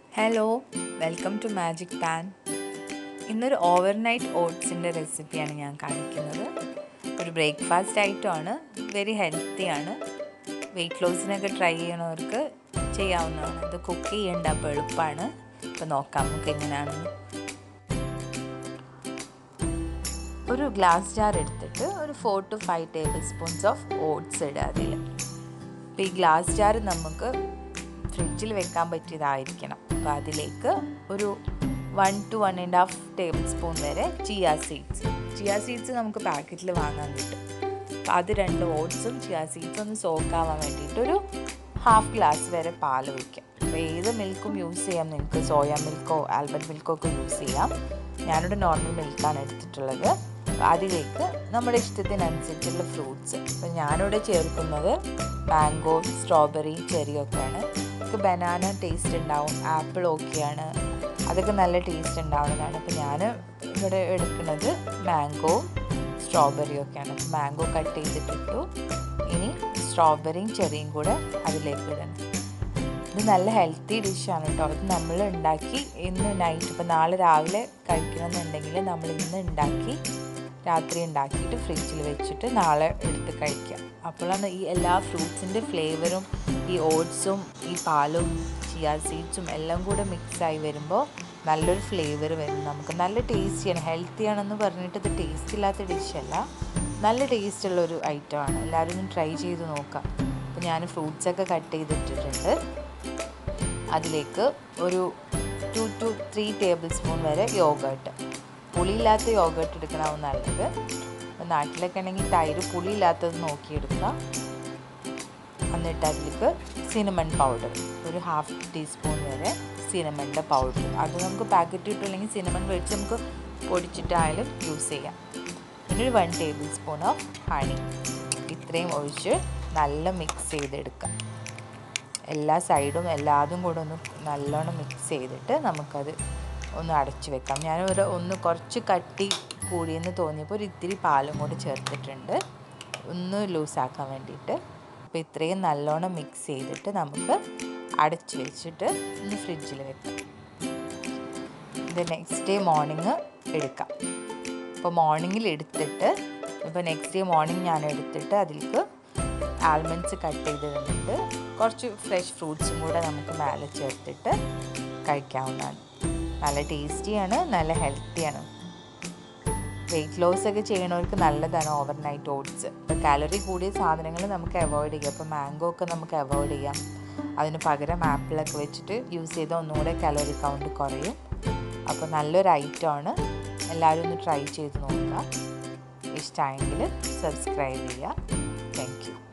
hello welcome to magic pan ഇന്നൊരു overnight ഓട്സിൻ്റെ റെസിപ്പിയാണ് ഞാൻ കാണിക്കുന്നത് ഒരു ബ്രേക്ക്ഫാസ്റ്റ് ഐറ്റമാണ് വെരി ഹെൽത്തിയാണ് വെയിറ്റ് ലോസിനൊക്കെ ട്രൈ ചെയ്യണവർക്ക് ചെയ്യാവുന്നതാണ് ഇത് കുക്ക് ചെയ്യേണ്ട അപ്പോൾ എളുപ്പമാണ് ഇപ്പോൾ നോക്കാം നമുക്ക് എങ്ങനെയാണെന്ന് ഒരു ഗ്ലാസ് ജാർ എടുത്തിട്ട് ഒരു four to five tablespoons of oats ഇടുക അതിൽ അപ്പോൾ ഈ ഗ്ലാസ് ജാർ നമുക്ക് ഫ്രിഡ്ജിൽ വെക്കാൻ പറ്റിയതായിരിക്കണം അപ്പോൾ അതിലേക്ക് ഒരു one to one and half tablespoon വരെ ചിയ സീഡ്സ് ചിയ സീഡ്സ് നമുക്ക് പാക്കറ്റിൽ വാങ്ങാൻ കിട്ടും അപ്പോൾ അത് രണ്ട് ഓട്സും ചിയ സീഡ്സും ഒന്ന് സോക്കാവാൻ വേണ്ടിയിട്ട് ഒരു ഹാഫ് ഗ്ലാസ് വരെ പാൽ വയ്ക്കാം അപ്പോൾ ഏത് മിൽക്കും യൂസ് ചെയ്യാം നിങ്ങൾക്ക് സോയ മിൽക്കോ ആൽബർട്ട് മിൽക്കോ ഒക്കെ യൂസ് ചെയ്യാം ഞാനിവിടെ നോർമൽ മിൽക്കാണ് എടുത്തിട്ടുള്ളത് അതിലേക്ക് നമ്മുടെ ഇഷ്ടത്തിനനുസരിച്ചുള്ള ഫ്രൂട്ട്സ് അപ്പോൾ ഞാനിവിടെ ചേർക്കുന്നത് മാംഗോ സ്ട്രോബെറി ചെറി ഒക്കെയാണ് നമുക്ക് ബനാന ടേസ്റ്റ് ഉണ്ടാവും ആപ്പിൾ ഓക്കെയാണ് അതൊക്കെ നല്ല ടേസ്റ്റ് ഉണ്ടാവുന്നതാണ് അപ്പോൾ ഞാൻ ഇവിടെ എടുക്കുന്നത് മാംഗോ സ്ട്രോബെറി ഒക്കെയാണ് മാംഗോ കട്ട് ചെയ്തിട്ടിട്ടു ഇനി സ്ട്രോബെറിയും ചെറിയും കൂടെ അതിലേക്ക് ഇടണം ഇത് നല്ല ഹെൽത്തി ഡിഷാണ് കേട്ടോ ഇത് നമ്മൾ ഉണ്ടാക്കി ഇന്ന് നൈറ്റ് ഇപ്പോൾ നാളെ രാവിലെ കഴിക്കണമെന്നുണ്ടെങ്കിൽ നമ്മൾ ഇന്ന് ഉണ്ടാക്കി രാത്രി ഉണ്ടാക്കിയിട്ട് ഫ്രിഡ്ജിൽ വെച്ചിട്ട് നാളെ എടുത്ത് കഴിക്കാം അപ്പോഴാണ് ഈ എല്ലാ ഫ്രൂട്ട്സിൻ്റെ ഫ്ലേവറും ഈ ഓട്സും ഈ പാലും ചിയ സീഡ്സും എല്ലാം കൂടെ മിക്സായി വരുമ്പോൾ നല്ലൊരു ഫ്ലേവർ വരും നമുക്ക് നല്ല ടേസ്റ്റിയാണ് ഹെൽത്തിയാണെന്ന് പറഞ്ഞിട്ട് ഇത് ടേസ്റ്റ് ഇല്ലാത്ത ഡിഷല്ല നല്ല ടേസ്റ്റുള്ള ഒരു ഐറ്റമാണ് എല്ലാവരും ഒന്ന് ട്രൈ ചെയ്ത് നോക്കാം അപ്പോൾ ഞാൻ ഫ്രൂട്ട്സൊക്കെ കട്ട് ചെയ്തിട്ടിട്ടുണ്ട് അതിലേക്ക് ഒരു two to three tablespoon വരെ യോഗേട്ട് പുളിയില്ലാത്ത യോഗേട്ട് എടുക്കണമാവും നല്ലത് നാട്ടിലൊക്കെ ആണെങ്കിൽ തൈര് പുളിയില്ലാത്തത് നോക്കിയെടുക്കുക എന്നിട്ട് അതിലേക്ക് സിനമൺ പൗഡർ ഒരു ഹാഫ് ടീസ്പൂൺ വരെ സിനമണിൻ്റെ പൗഡർ അത് നമുക്ക് പാക്കറ്റ് കിട്ടില്ലെങ്കിൽ സിനമൺ മേടിച്ച് നമുക്ക് പൊടിച്ചിട്ടായാലും യൂസ് ചെയ്യാം പിന്നെ ഒരു one tablespoon of honey ഇത്രയും ഒഴിച്ച് നല്ല മിക്സ് ചെയ്തെടുക്കാം എല്ലാ സൈഡും എല്ലാതും കൂടെ ഒന്ന് നല്ലോണം മിക്സ് ചെയ്തിട്ട് നമുക്കത് ഒന്ന് അടച്ചു വെക്കാം ഞാൻ ഒരു ഒന്ന് കുറച്ച് കട്ടി കൂടിയെന്ന് തോന്നിയപ്പോൾ ഒരു ഇത്തിരി പാലും കൂടി ചേർത്തിട്ടുണ്ട് ഒന്ന് ലൂസാക്കാൻ വേണ്ടിയിട്ട് അപ്പോൾ ഇത്രയും നല്ലോണം മിക്സ് ചെയ്തിട്ട് നമുക്ക് അടച്ചു വെച്ചിട്ട് ഒന്ന് ഫ്രിഡ്ജിൽ വെക്കാം ഇത് നെക്സ്റ്റ് ഡേ മോർണിംഗ് എടുക്കാം അപ്പോൾ മോർണിംഗിൽ എടുത്തിട്ട് ഇപ്പോൾ നെക്സ്റ്റ് ഡേ മോർണിംഗ് ഞാൻ എടുത്തിട്ട് അതിലേക്ക് ആൽമണ്ട്സ് കട്ട് ചെയ്തിടുന്നുണ്ട് കുറച്ച് ഫ്രഷ് ഫ്രൂട്ട്സും കൂടെ നമുക്ക് മേലെ ചേർത്തിട്ട് കഴിക്കാവുന്നതാണ് നല്ല ടേസ്റ്റിയാണ് നല്ല ഹെൽത്തിയാണ് വെയിറ്റ് ലോസ് ഒക്കെ ചെയ്യണവർക്ക് നല്ലതാണ് ഓവർനൈറ്റ് ഓട്സ് ഇപ്പോൾ കാലറി കൂടിയ സാധനങ്ങൾ നമുക്ക് അവോയ്ഡ് ചെയ്യാം ഇപ്പോൾ മാംഗോ ഒക്കെ നമുക്ക് അവോയ്ഡ് ചെയ്യാം അതിന് പകരം ആപ്പിളൊക്കെ വെച്ചിട്ട് യൂസ് ചെയ്താൽ ഒന്നുകൂടെ കാലറി കൗണ്ട് കുറയും അപ്പോൾ നല്ലൊരു ഐറ്റമാണ് എല്ലാവരും ഒന്ന് ട്രൈ ചെയ്ത് നോക്കുക ഇഷ്ടമായെങ്കിൽ സബ്സ്ക്രൈബ് ചെയ്യുക താങ്ക് യു